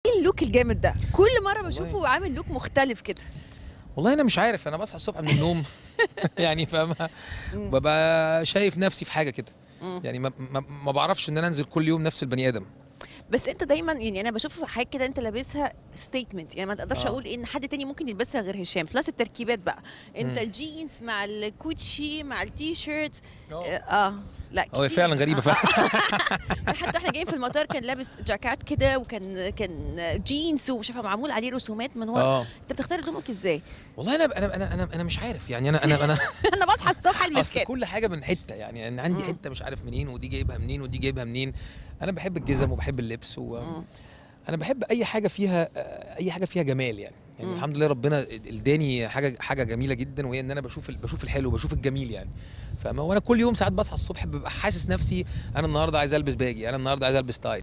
ايه اللوك الجامد ده كل مره بشوفه عامل لوك مختلف كده والله انا مش عارف انا بصحى الصبح من النوم يعني فاهمه مم. ببقى شايف نفسي في حاجه كده مم. يعني ما, ما, ما بعرفش ان انا انزل كل يوم نفس البني ادم بس انت دايما يعني انا بشوف حاجه كده انت لابسها ستيتمنت يعني ما تقدرش آه. اقول ان حد تاني ممكن يلبسها غير هشام بلس التركيبات بقى انت مم. الجينز مع الكوتشي مع التي شيرت اه اه لا هو كتير. فعلا غريبه آه. فعلا حتى احنا جايين في المطار كان لابس جاكيت كده وكان كان جينز ومش عارفه معمول عليه رسومات من ورا اه انت بتختار هدومك ازاي؟ والله انا انا انا انا, أنا مش عارف يعني انا انا انا انا بصحى الصبح البس اصل كده كل حاجه من حته يعني انا عندي مم. حته مش عارف منين ودي جايبها منين ودي جايبها منين انا بحب الجزم وبحب اللبس و... مم. انا بحب اي حاجه فيها اي حاجه فيها جمال يعني يعني مم. الحمد لله ربنا اداني حاجه حاجه جميله جدا وهي ان انا بشوف ال- بشوف الحلو بشوف الجميل يعني فاهمه وانا كل يوم ساعات بصحى الصبح ببقى حاسس نفسي انا النهارده عايز البس باجي انا النهارده عايز البس تاي